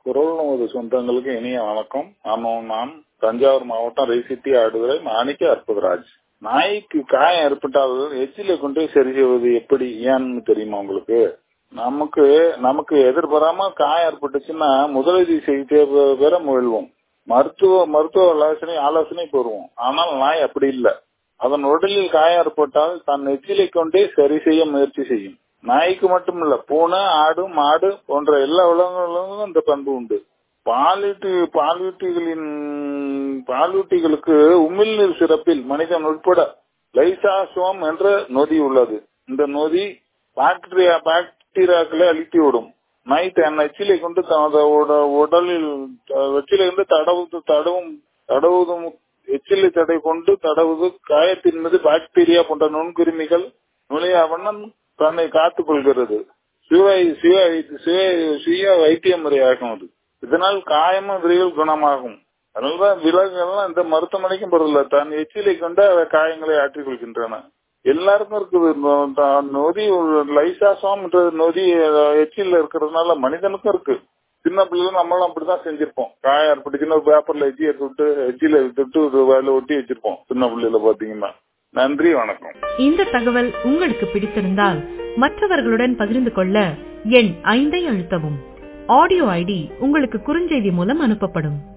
குரல் நமது சொந்தங்களுக்கு இனிய வணக்கம் ஆமாம் நான் தஞ்சாவூர் மாவட்டம் ரைசிட்டி ஆடுதுறை மாணிக்க அற்புதராஜ் நாய்க்கு காயம் ஏற்பட்டால் எச்சில கொண்டு போய் சரி செய்வது எப்படி ஏன்னு தெரியுமா உங்களுக்கு நமக்கு நமக்கு எதிர்பாராம காயம் ஏற்பட்டுச்சுன்னா முதலுதவி செய்து பெற முயல்வோம் மருத்துவ மருத்துவ ஆலோசனை ஆலோசனை பெறுவோம் ஆனால் நாய் அப்படி இல்லை அதன் உடலில் காயம் ஏற்பட்டால் தன் எச்சிலை கொண்டே சரி செய்ய முயற்சி செய்யும் நாய்க்கு மட்டும் இல்ல பூனை ஆடு மாடு போன்ற எல்லா விலங்குகளுக்கும் இந்த பண்பு உண்டு பாலூட்டி பாலூட்டிகளின் பாலூட்டிகளுக்கு உமிழ்நீர் சிறப்பில் மனிதன் உட்பட லைசாசோம் என்ற நொதி உள்ளது இந்த நொதி பாக்டீரியா பாக்டீரியாக்களை அழித்து விடும் நாய் தன் எச்சிலை கொண்டு தனது உடலில் எச்சிலை கொண்டு தடவு தடவும் தடவுவதும் எச்சிலை தடை கொண்டு தடவுவது காயத்தின் மீது பாக்டீரியா போன்ற நுண்கிருமிகள் நுழைய வண்ணம் தன்னை காத்துக் கொள்கிறது சுய சுய சுய சுய வைத்திய முறையாகும் அது இதனால் காயமும் விரைவில் குணமாகும் அதனாலதான் விலங்குகள்லாம் இந்த மருத்துவமனைக்கும் போறதில்ல தன் எச்சிலை கொண்டு காயங்களை ஆற்றிக் கொள்கின்றன எல்லாருக்கும் இருக்குது நொதி லைசாசம் நொதி எச்சில் இருக்கிறதுனால மனிதனுக்கும் இருக்கு சின்ன பிள்ளைகள் நம்மளும் அப்படிதான் செஞ்சிருப்போம் காயம் ஏற்பட்டுச்சுன்னா பேப்பர்ல எச்சி எடுத்து விட்டு எச்சில விட்டு வேலை ஒட்டி வச்சிருப்போம் சின்ன பிள்ளைல பாத்தீங்கன்னா நன்றி வணக்கம் இந்த தகவல் உங்களுக்கு பிடித்திருந்தால் மற்றவர்களுடன் பகிர்ந்து கொள்ள எண் ஐந்தை அழுத்தவும் ஆடியோ ஐடி உங்களுக்கு குறுஞ்செய்தி மூலம் அனுப்பப்படும்